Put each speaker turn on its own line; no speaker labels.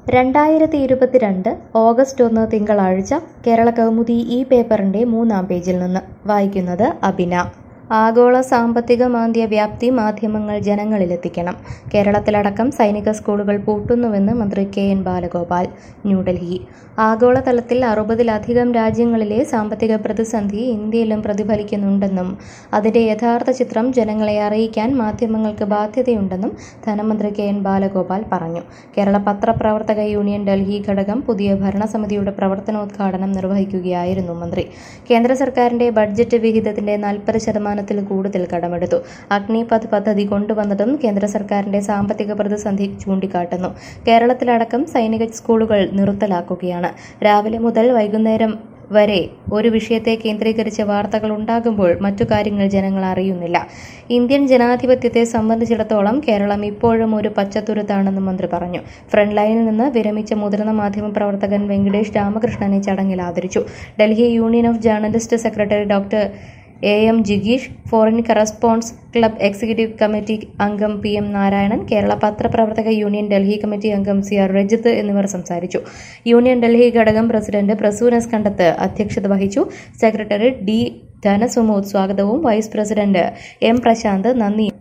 രണ്ടായിരത്തി ഇരുപത്തിരണ്ട് ഓഗസ്റ്റ് ഒന്ന് തിങ്കളാഴ്ച കേരള കൗമുദി ഈ പേപ്പറിന്റെ മൂന്നാം പേജിൽ നിന്ന് വായിക്കുന്നത് അബിന ആഗോള സാമ്പത്തിക മാന്ദ്യ വ്യാപ്തി മാധ്യമങ്ങൾ ജനങ്ങളിലെത്തിക്കണം കേരളത്തിലടക്കം സൈനിക സ്കൂളുകൾ പൂട്ടുന്നുവെന്ന് മന്ത്രി കെ എൻ ബാലഗോപാൽ ന്യൂഡൽഹി ആഗോളതലത്തിൽ അറുപതിലധികം രാജ്യങ്ങളിലെ സാമ്പത്തിക പ്രതിസന്ധി ഇന്ത്യയിലും പ്രതിഫലിക്കുന്നുണ്ടെന്നും അതിന്റെ യഥാർത്ഥ ചിത്രം ജനങ്ങളെ അറിയിക്കാൻ മാധ്യമങ്ങൾക്ക് ബാധ്യതയുണ്ടെന്നും ധനമന്ത്രി കെ എൻ ബാലഗോപാൽ പറഞ്ഞു കേരള പത്രപ്രവർത്തക യൂണിയൻ ഡൽഹി ഘടകം പുതിയ ഭരണസമിതിയുടെ പ്രവർത്തനോദ്ഘാടനം നിർവഹിക്കുകയായിരുന്നു മന്ത്രി കേന്ദ്ര സർക്കാരിന്റെ ബഡ്ജറ്റ് വിഹിതത്തിന്റെ നാൽപ്പത് ശതമാനത്തിൽ കൂടുതൽ കടമെടുത്തു അഗ്നിപഥ് പദ്ധതി കൊണ്ടുവന്നതും കേന്ദ്ര സർക്കാരിന്റെ സാമ്പത്തിക പ്രതിസന്ധി ചൂണ്ടിക്കാട്ടുന്നു കേരളത്തിലടക്കം സൈനിക സ്കൂളുകൾ നിർത്തലാക്കുകയാണ് രാവിലെ മുതൽ വൈകുന്നേരം വരെ ഒരു വിഷയത്തെ കേന്ദ്രീകരിച്ച് വാർത്തകൾ ഉണ്ടാകുമ്പോൾ മറ്റു കാര്യങ്ങൾ ജനങ്ങൾ അറിയുന്നില്ല ഇന്ത്യൻ ജനാധിപത്യത്തെ സംബന്ധിച്ചിടത്തോളം കേരളം ഇപ്പോഴും ഒരു പച്ചത്തുരുത്താണെന്ന് മന്ത്രി പറഞ്ഞു ഫ്രണ്ട് ലൈനിൽ നിന്ന് വിരമിച്ച മുതിർന്ന മാധ്യമ പ്രവർത്തകൻ വെങ്കടേഷ് രാമകൃഷ്ണനെ ചടങ്ങിൽ ആദരിച്ചു Delhi union of journalist secretary doctor A M ജിഗീഷ് foreign correspondents club executive committee അംഗം പി എം നാരായണൻ കേരള പത്രപ്രവർത്തക യൂണിയൻ ഡൽഹി കമ്മിറ്റി അംഗം സി ആർ രജിത്ത് എന്നിവർ സംസാരിച്ചു യൂണിയൻ ഡൽഹി ഘടകം പ്രസിഡന്റ് പ്രസൂനസ് കണ്ടത്ത് അധ്യക്ഷത വഹിച്ചു സെക്രട്ടറി ഡി ധനസുമോദ് സ്വാഗതവും വൈസ് പ്രസിഡന്റ് എം പ്രശാന്ത് നന്ദി